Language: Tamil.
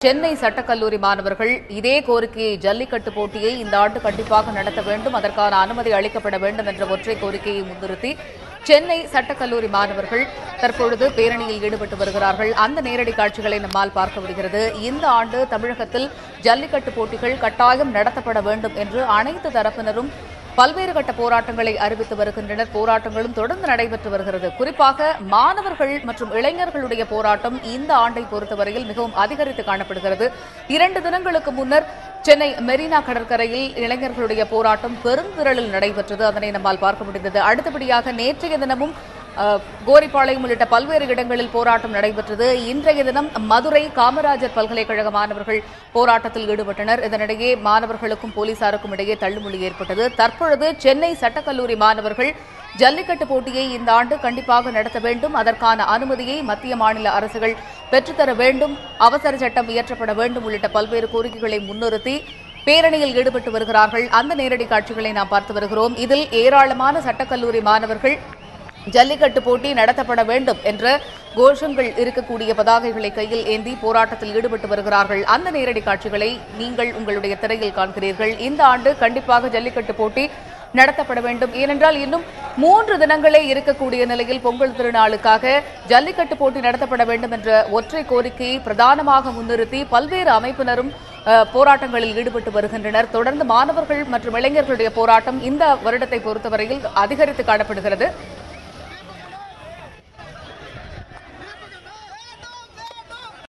சென்னை சட்டக்கல்லூரி மாணவர்கள் இதே கோரிக்கையை ஜல்லிக்கட்டு போட்டியை இந்த ஆண்டு கண்டிப்பாக நடத்த வேண்டும் அதற்கான அனுமதி அளிக்கப்பட வேண்டும் என்ற ஒற்றை கோரிக்கையை முன்னிறுத்தி சென்னை சட்டக்கல்லூரி மாணவர்கள் தற்பொழுது பேரணியில் ஈடுபட்டு வருகிறார்கள் அந்த நேரடி காட்சிகளை நம்மால் பார்க்க முடிகிறது இந்த ஆண்டு தமிழகத்தில் ஜல்லிக்கட்டு போட்டிகள் கட்டாயம் நடத்தப்பட வேண்டும் என்று அனைத்து தரப்பினரும் பல்வேறு கட்ட போராட்டங்களை அறிவித்து வருகின்றனர் போராட்டங்களும் தொடர்ந்து நடைபெற்று வருகிறது குறிப்பாக மாணவர்கள் மற்றும் இளைஞர்களுடைய போராட்டம் இந்த ஆண்டை பொறுத்தவரையில் மிகவும் அதிகரித்து காணப்படுகிறது இரண்டு தினங்களுக்கு முன்னர் சென்னை மெரினா கடற்கரையில் இளைஞர்களுடைய போராட்டம் பெருந்திரளில் நடைபெற்றது அதனை நம்மால் பார்க்க முடிந்தது அடுத்தபடியாக நேற்றைய தினமும் அஹ், கோரிப்பாளையம் உள்ளிட்ட பல்வேறு இடங்களில் போராட்டம் நடைபெற்றது இன்றைய தினம் மதுரை காமராஜர் பல்கலைக்கழக மாணவர்கள் போராட்டத்தில் ஈடுபட்டனர் இதனிடையே மாணவர்களுக்கும் போலீசாருக்கும் இடையே தள்ளுமுள்ளி ஏற்பட்டது தற்பொழுது சென்னை சட்டக்கல்லூரி மாணவர்கள் ஜல்லிக்கட்டு போட்டியை இந்த ஆண்டு கண்டிப்பாக நடத்த வேண்டும் அதற்கான அனுமதியை மத்திய மாநில அரசுகள் பெற்றுத்தர வேண்டும் அவசர சட்டம் இயற்றப்பட வேண்டும் உள்ளிட்ட பல்வேறு கோரிக்கைகளை முன்னிறுத்தி பேரணியில் ஈடுபட்டு வருகிறார்கள் அந்த நேரடி காட்சிகளை நாம் பார்த்து வருகிறோம் இதில் ஏராளமான சட்டக்கல்லூரி மாணவர்கள் ஜல்லிக்கட்டு போட்டி நடத்தப்பட வேண்டும் என்ற கோஷங்கள் இருக்கக்கூடிய பதாகைகளை கையில் ஏந்தி போராட்டத்தில் ஈடுபட்டு வருகிறார்கள் அந்த நேரடி காட்சிகளை நீங்கள் உங்களுடைய திரையில் காண்கிறீர்கள் இந்த ஆண்டு கண்டிப்பாக ஜல்லிக்கட்டு போட்டி நடத்தப்பட வேண்டும் ஏனென்றால் இன்னும் மூன்று தினங்களே இருக்கக்கூடிய நிலையில் பொங்கல் திருநாளுக்காக ஜல்லிக்கட்டு போட்டி நடத்தப்பட வேண்டும் என்ற ஒற்றை கோரிக்கையை பிரதானமாக முன்னிறுத்தி பல்வேறு அமைப்பினரும் அஹ், போராட்டங்களில் ஈடுபட்டு வருகின்றனர் தொடர்ந்து மாணவர்கள் மற்றும் இளைஞர்களுடைய போராட்டம் இந்த வருடத்தை பொறுத்தவரையில் அதிகரித்து காணப்படுகிறது